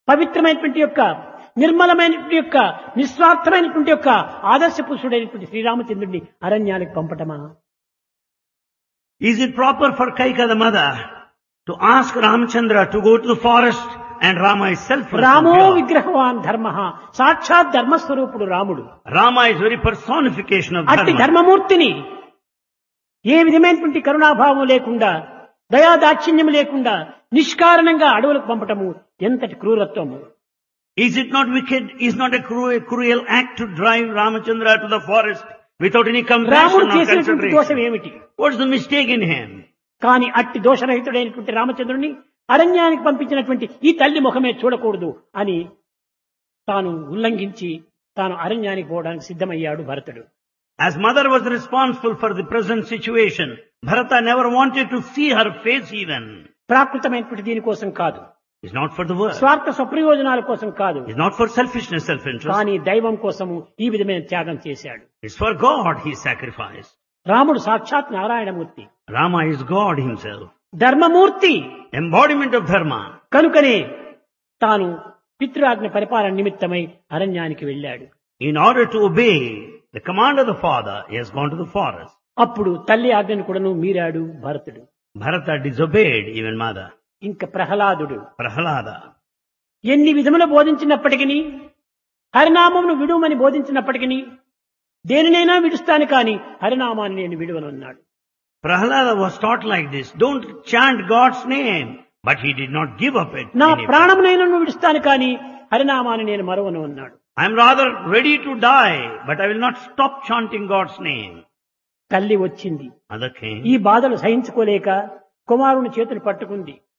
పవిత్రమైనటువంటి యొక్క నిర్మలమైనటువంటి యొక్క నిస్వార్థమైనటువంటి యొక్క ఆదర్శ పురుషుడైనటువంటి శ్రీరామచంద్రుడిని అరణ్యానికి పంపటమా Is it proper for Kaika the mother to ask Ramchandra to go to the forest and Rama is self రామో విగ్రహవాన్ ధర్మ సాక్షాత్ ధర్మస్వరూపుడు రాముడు Rama is very personification of అట్టి dharma. ధర్మమూర్తిని ఏ విధమైనటువంటి కరుణాభావం లేకుండా దయా దాక్షిణ్యం లేకుండా నిష్కారణంగా అడవులకు పంపటము ఎంతటి క్రూరత్వము Is it not wicked? Is not a cruel, cruel act to drive Ramachandra to the forest without any రాముడు compassion or చేసినటువంటి దోషం consideration? ఏమిటి What's the mistake in him? కానీ అట్టి దోషరహితుడైనటువంటి రామచంద్రుని అరణ్యానికి పంపించినటువంటి ఈ తల్లి ముఖమే చూడకూడదు అని తాను ఉల్లంఘించి తాను అరణ్యానికి పోవడానికి సిద్ధమయ్యాడు భరతుడు As mother was responsible for the present situation, Bharata never wanted to see her face even. ప్రాకృతమైనటువంటి దీనికోసం కాదు It's not for the world. స్వార్థ స్వప్రయోజనాల కోసం కాదు It's not for selfishness, self-interest. కానీ దైవం కోసము ఈ విధమైన త్యాగం చేశాడు It's for God he sacrificed. రాముడు సాక్షాత్ Narayanamurthy Rama is God himself. ధర్మమూర్తి Embodiment of dharma. కనుకనే తాను పితృఆజ్ఞ పరిపాలన నిమిత్తమై అరణ్యానికి వెళ్ళాడు In order to obey the command of the father, he has gone to the forest. అప్పుడు తల్లి ఆజ్ఞను కూడాను మీరాడు భరతుడు Bharata disobeyed even mother. ఇంకా ప్రహ్లాదుడు Prahalada. ఎన్ని విధములు బోధించినప్పటికీ హరినామమును విడుమని బోధించినప్పటికీ దేనినైనా విడుస్తాను కాని హరినామాన్ని నేను విడువనన్నాడు Prahalada was taught like this. Don't chant God's name. But he did not give up it. నా any- ప్రాణమునైనా విడుస్తాను కాని హరినామాన్ని నేను మరవను అన్నాడు I'm rather ready to die, but I will not stop chanting God's name. తల్లి వచ్చింది Mother came. ఈ బాధలు సహించుకోలేక కుమారుని చేతులు పట్టుకుంది